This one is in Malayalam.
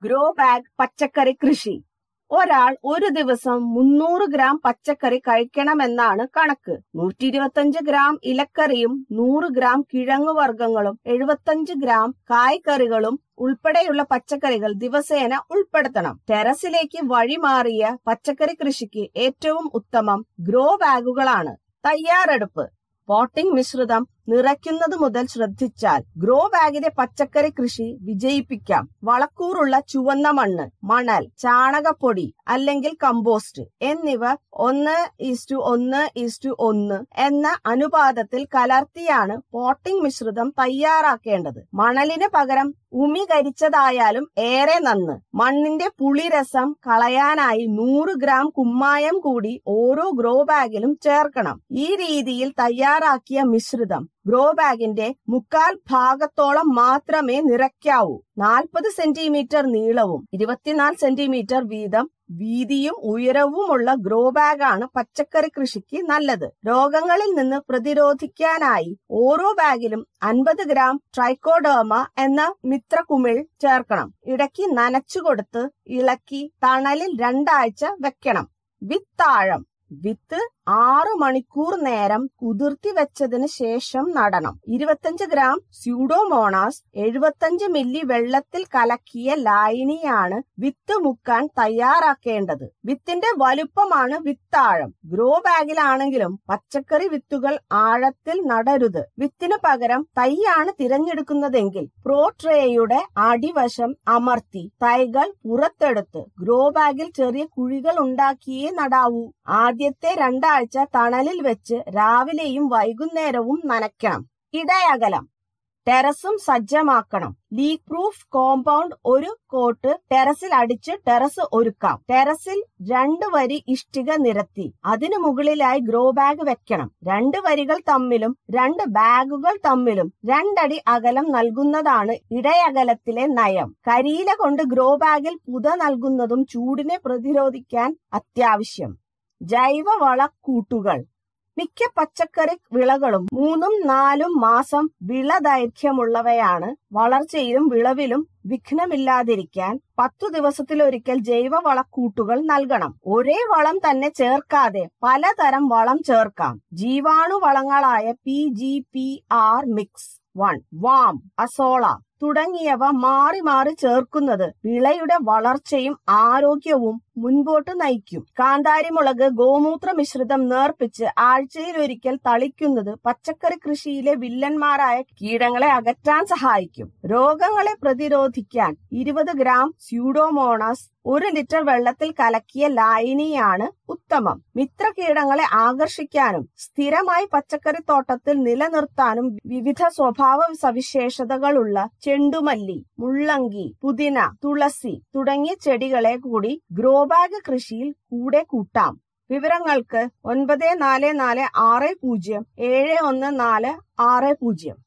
ഗ്രോ ബാഗ് പച്ചക്കറി കൃഷി ഒരാൾ ഒരു ദിവസം മുന്നൂറ് ഗ്രാം പച്ചക്കറി കഴിക്കണമെന്നാണ് കണക്ക് നൂറ്റി ഇരുപത്തഞ്ച് ഗ്രാം ഇലക്കറിയും നൂറ് ഗ്രാം കിഴങ്ങുവർഗ്ഗങ്ങളും എഴുപത്തഞ്ച് ഗ്രാം കായ്കറികളും ഉൾപ്പെടെയുള്ള പച്ചക്കറികൾ ദിവസേന ഉൾപ്പെടുത്തണം ടെറസിലേക്ക് വഴിമാറിയ പച്ചക്കറി കൃഷിക്ക് ഏറ്റവും ഉത്തമം ഗ്രോ ബാഗുകളാണ് തയ്യാറെടുപ്പ് പോട്ടിംഗ് മിശ്രിതം നിറയ്ക്കുന്നത് മുതൽ ശ്രദ്ധിച്ചാൽ ഗ്രോ ബാഗിലെ പച്ചക്കറി കൃഷി വിജയിപ്പിക്കാം വളക്കൂറുള്ള ചുവന്ന മണ്ണ് മണൽ ചാണകപ്പൊടി അല്ലെങ്കിൽ കമ്പോസ്റ്റ് എന്നിവ ഒന്ന് ഈസ്റ്റു ഒന്ന് ഈസ്റ്റു ഒന്ന് എന്ന അനുപാതത്തിൽ കലർത്തിയാണ് പോട്ടിംഗ് മിശ്രിതം തയ്യാറാക്കേണ്ടത് മണലിന് പകരം ഉമി കരിച്ചതായാലും ഏറെ നന്ന് മണ്ണിന്റെ പുളിരസം കളയാനായി നൂറ് ഗ്രാം കുമ്മായം കൂടി ഓരോ ഗ്രോ ബാഗിലും ചേർക്കണം ഈ രീതിയിൽ തയ്യാറാക്കിയ മിശ്രിതം ഗ്രോ ബാഗിന്റെ മുക്കാൽ ഭാഗത്തോളം മാത്രമേ നിറയ്ക്കാവൂ നാൽപ്പത് സെന്റിമീറ്റർ നീളവും ഇരുപത്തിനാല് സെന്റിമീറ്റർ വീതം വീതിയും ഉയരവുമുള്ള ഗ്രോ ബാഗാണ് പച്ചക്കറി കൃഷിക്ക് നല്ലത് രോഗങ്ങളിൽ നിന്ന് പ്രതിരോധിക്കാനായി ഓരോ ബാഗിലും അൻപത് ഗ്രാം ട്രൈക്കോഡേമ എന്ന മിത്രകുമിൾ ചേർക്കണം ഇടയ്ക്ക് നനച്ചുകൊടുത്ത് ഇളക്കി തണലിൽ രണ്ടാഴ്ച വെക്കണം വിത്താഴം വിത്ത് ആറ് മണിക്കൂർ നേരം കുതിർത്തി വെച്ചതിന് ശേഷം നടണം ഇരുപത്തഞ്ച് ഗ്രാം സ്യൂഡോമോണാസ് എഴുപത്തഞ്ച് മില്ലി വെള്ളത്തിൽ കലക്കിയ ലായനിയാണ് വിത്ത് മുക്കാൻ തയ്യാറാക്കേണ്ടത് വിത്തിന്റെ വലുപ്പമാണ് വിത്താഴം ഗ്രോ ബാഗിലാണെങ്കിലും പച്ചക്കറി വിത്തുകൾ ആഴത്തിൽ നടരുത് വിത്തിന് പകരം തൈയാണ് തിരഞ്ഞെടുക്കുന്നതെങ്കിൽ പ്രോ ട്രേയുടെ അടിവശം അമർത്തി തൈകൾ പുറത്തെടുത്ത് ഗ്രോ ബാഗിൽ ചെറിയ കുഴികൾ ഉണ്ടാക്കിയേ നടാവൂ ആദ്യത്തെ രണ്ടാഴ്ച തണലിൽ വെച്ച് രാവിലെയും വൈകുന്നേരവും നനയ്ക്കണം ഇടയകലം ടെറസും സജ്ജമാക്കണം ലീക്ക് പ്രൂഫ് കോമ്പൗണ്ട് ഒരു കോട്ട് ടെറസിൽ അടിച്ച് ടെറസ് ഒരുക്കാം ടെറസിൽ രണ്ട് വരി ഇഷ്ടിക നിരത്തി അതിനു മുകളിലായി ഗ്രോ ബാഗ് വെക്കണം രണ്ട് വരികൾ തമ്മിലും രണ്ട് ബാഗുകൾ തമ്മിലും രണ്ടടി അകലം നൽകുന്നതാണ് ഇടയകലത്തിലെ നയം കരിയില കൊണ്ട് ഗ്രോ ബാഗിൽ പുത നൽകുന്നതും ചൂടിനെ പ്രതിരോധിക്കാൻ അത്യാവശ്യം ജൈവവളക്കൂട്ടുകൾ മിക്ക പച്ചക്കറി വിളകളും മൂന്നും നാലും മാസം വിള ദൈർഘ്യമുള്ളവയാണ് വളർച്ചയിലും വിളവിലും വിഘ്നമില്ലാതിരിക്കാൻ പത്തു ദിവസത്തിലൊരിക്കൽ ജൈവവളക്കൂട്ടുകൾ നൽകണം ഒരേ വളം തന്നെ ചേർക്കാതെ പലതരം വളം ചേർക്കാം ജീവാണു വളങ്ങളായ P G P R mix one വാം അസോള തുടങ്ങിയവ മാറി മാറി ചേർക്കുന്നത് വിളയുടെ വളർച്ചയും ആരോഗ്യവും മുൻപോട്ട് നയിക്കും കാന്താരിമുളക് ഗോമൂത്ര മിശ്രിതം നേർപ്പിച്ച് ആഴ്ചയിലൊരിക്കൽ തളിക്കുന്നത് പച്ചക്കറി കൃഷിയിലെ വില്ലന്മാരായ കീടങ്ങളെ അകറ്റാൻ സഹായിക്കും രോഗങ്ങളെ പ്രതിരോധിക്കാൻ ഇരുപത് ഗ്രാം സ്യൂഡോമോണാസ് ഒരു ലിറ്റർ വെള്ളത്തിൽ കലക്കിയ ലായനിയാണ് ഉത്തമം മിത്രകീടങ്ങളെ ആകർഷിക്കാനും സ്ഥിരമായി പച്ചക്കറി തോട്ടത്തിൽ നിലനിർത്താനും വിവിധ സ്വഭാവ സവിശേഷതകളുള്ള ചെണ്ടുമല്ലി മുള്ളങ്കി പുതിന തുളസി തുടങ്ങിയ ചെടികളെ കൂടി ഗ്രോ ബാഗ് കൃഷിയിൽ കൂടെ കൂട്ടാം വിവരങ്ങൾക്ക് ഒൻപത് നാല് നാല് ആറ് പൂജ്യം ഏഴ് ഒന്ന് നാല് ആറ് പൂജ്യം